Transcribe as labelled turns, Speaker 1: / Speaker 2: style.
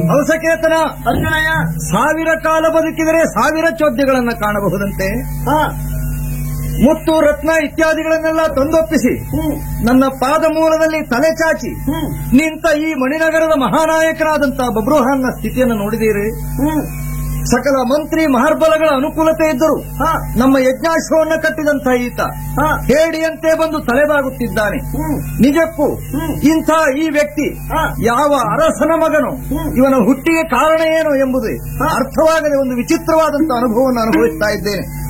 Speaker 1: ಹಂಸಕೇತನ
Speaker 2: ಅರ್ಜುನಯ್ಯ
Speaker 1: ಸಾವಿರ ಕಾಲ ಬದುಕಿದರೆ ಸಾವಿರ ಚೋದ್ಯಗಳನ್ನ ಕಾಣಬಹುದಂತೆ
Speaker 2: ಹಾ
Speaker 1: ಮುತ್ತು ರತ್ನ ಇತ್ಯಾದಿಗಳನ್ನೆಲ್ಲ ತಂದೊಪ್ಪಿಸಿ
Speaker 2: ಹ್ಮ್
Speaker 1: ನನ್ನ ಪಾದ ಮೂಲದಲ್ಲಿ ತಲೆ ಚಾಚಿ
Speaker 2: ಹ್ಮ್
Speaker 1: ನಿಂತ ಈ ಮಣಿನಗರದ ಮಹಾನಾಯಕನಾದಂತ ಬಬ್ರುಹಾನ್ನ ಸ್ಥಿತಿಯನ್ನು ನೋಡಿದೀರಿ
Speaker 2: ಹ್ಮ್
Speaker 1: ಸಕಲ ಮಂತ್ರಿ ಮಹರ್ಬಲಗಳ ಅನುಕೂಲತೆ ಇದ್ದರು
Speaker 2: ಹಾ
Speaker 1: ನಮ್ಮ ಯಜ್ಞಾಶ್ವವನ್ನ ಕಟ್ಟಿದಂತ ಈತ
Speaker 2: ಹಾ
Speaker 1: ಹೇಡಿಯಂತೆ ಬಂದು ತಲೆಬಾಗುತ್ತಿದ್ದಾನೆ
Speaker 2: ಹ್ಮ್
Speaker 1: ನಿಜಕ್ಕೂ
Speaker 2: ಹ್ಮ್.
Speaker 1: ಇಂಥ ಈ ವ್ಯಕ್ತಿ
Speaker 2: ಹಾ.
Speaker 1: ಯಾವ ಅರಸನ ಮಗನು
Speaker 2: ಹ್ಮ್.
Speaker 1: ಇವನ ಹುಟ್ಟಿಗೆ ಕಾರಣ ಏನು ಎಂಬುದು
Speaker 2: ಹಾ.
Speaker 1: ಅರ್ಥವಾಗದೆ ಒಂದು ವಿಚಿತ್ರವಾದಂತಹ ಅನುಭವವನ್ನು ಅನುಭವಿಸ್ತಾ ಇದ್ದೇನೆ